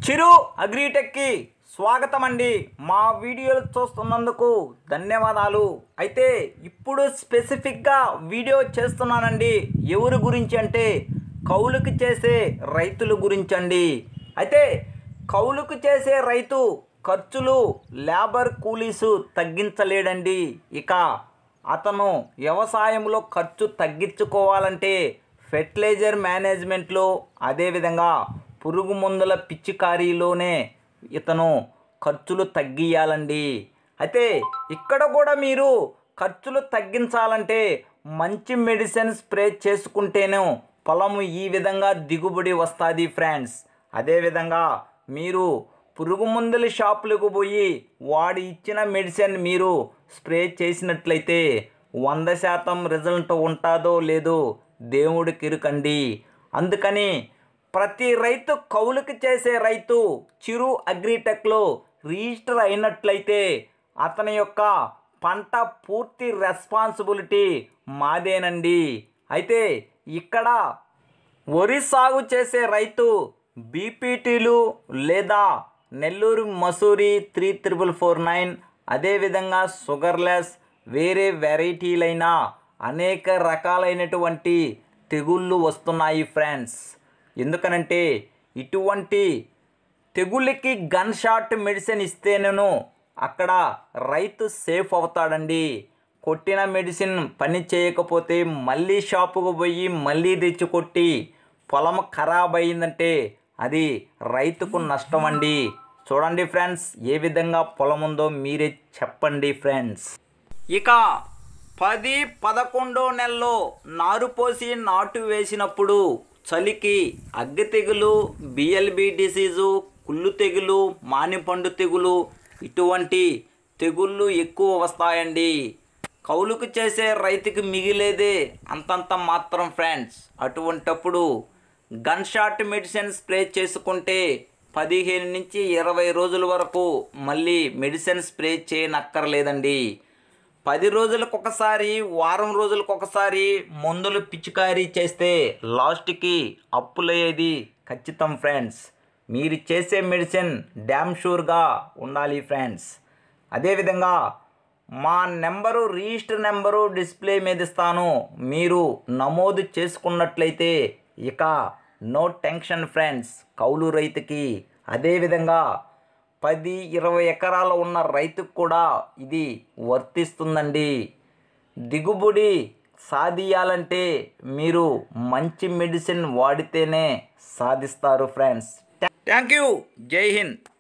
చిరు అగ్రిటెక్కి స్వాగతం అండి మా వీడియోలు చూస్తున్నందుకు ధన్యవాదాలు అయితే ఇప్పుడు స్పెసిఫిక్గా వీడియో చేస్తున్నానండి ఎవరి గురించి అంటే కౌలుకు చేసే రైతుల గురించి అండి అయితే కౌలుకు చేసే రైతు ఖర్చులు లేబర్ కూలీసు తగ్గించలేడండి ఇక అతను వ్యవసాయంలో ఖర్చు తగ్గించుకోవాలంటే ఫెర్టిలైజర్ మేనేజ్మెంట్లో అదేవిధంగా పురుగు మందుల పిచికారీలోనే ఇతను ఖర్చులు తగ్గియాలండి అయితే ఇక్కడ కూడా మీరు ఖర్చులు తగ్గించాలంటే మంచి మెడిసిన్ స్ప్రే చేసుకుంటేనే పొలము ఈ విధంగా దిగుబడి వస్తుంది ఫ్రెండ్స్ అదేవిధంగా మీరు పురుగు మందుల షాపులకు పోయి వాడు ఇచ్చిన మెడిసిన్ మీరు స్ప్రే చేసినట్లయితే వంద శాతం రిజల్ట్ ఉంటుందో లేదో దేవుడికి ఇరుకండి అందుకని ప్రతి రైతు కౌలుకి చేసే రైతు చిరు అగ్రిటెక్లో రిజిస్టర్ అయినట్లయితే అతని యొక్క పంట పూర్తి రెస్పాన్సిబిలిటీ మాదేనండి అయితే ఇక్కడ వరి సాగు చేసే రైతు బీపీటీలు లేదా Nellore Masuri three triple four nine అదేవిధంగా షుగర్లెస్ వేరే వెరైటీలైన అనేక రకాలైనటువంటి తెగుళ్ళు వస్తున్నాయి ఫ్రెండ్స్ ఎందుకనంటే ఇటువంటి తెగుళ్ళకి గన్ షాట్ మెడిసిన్ ఇస్తేనేను అక్కడ రైతు సేఫ్ అవుతాడండి కొట్టిన మెడిసిన్ పని చేయకపోతే మళ్ళీ షాపుకు పోయి మళ్ళీ తెచ్చి కొట్టి పొలం ఖరాబ్ అయిందంటే అది రైతుకు నష్టం అండి చూడండి ఫ్రెండ్స్ ఏ విధంగా పొలం ఉందో మీరే చెప్పండి ఫ్రెండ్స్ ఇక పది పదకొండో నెలలో నారు పోసి నాటు వేసినప్పుడు చలికి అగ్గి తెగులు బిఎల్బి డిసీజు కుళ్ళు తెగులు మానిపండు తెగులు ఇటువంటి తెగుళ్ళు ఎక్కువ వస్తాయండి కౌలుకు చేసే రైతుకి మిగిలేదే అంతంత మాత్రం ఫ్రెండ్స్ అటువంటప్పుడు గన్ షాట్ మెడిసిన్ స్ప్రే చేసుకుంటే పదిహేను నుంచి ఇరవై రోజుల వరకు మళ్ళీ మెడిసిన్ స్ప్రే చేయనక్కర్లేదండి పది రోజులకు ఒకసారి వారం రోజులకు ఒకసారి మందులు పిచికారీ చేస్తే లాస్ట్కి అప్పులయ్యేది ఖచ్చితం ఫ్రెండ్స్ మీరు చేసే మెడిసిన్ డ్యామ్ షూర్గా ఉండాలి ఫ్రెండ్స్ అదేవిధంగా మా నెంబరు రిజిస్టర్ నెంబరు డిస్ప్లే మీద ఇస్తాను మీరు నమోదు చేసుకున్నట్లయితే ఇక నో టెన్షన్ ఫ్రెండ్స్ కౌలు రైతుకి అదేవిధంగా పది ఇరవై ఎకరాలు ఉన్న రైతుకు కూడా ఇది వర్తిస్తుందండి దిగుబడి సాధియాలంటే మీరు మంచి మెడిసిన్ వాడితేనే సాధిస్తారు ఫ్రెండ్స్ థ్యాంక్ యూ జై హింద్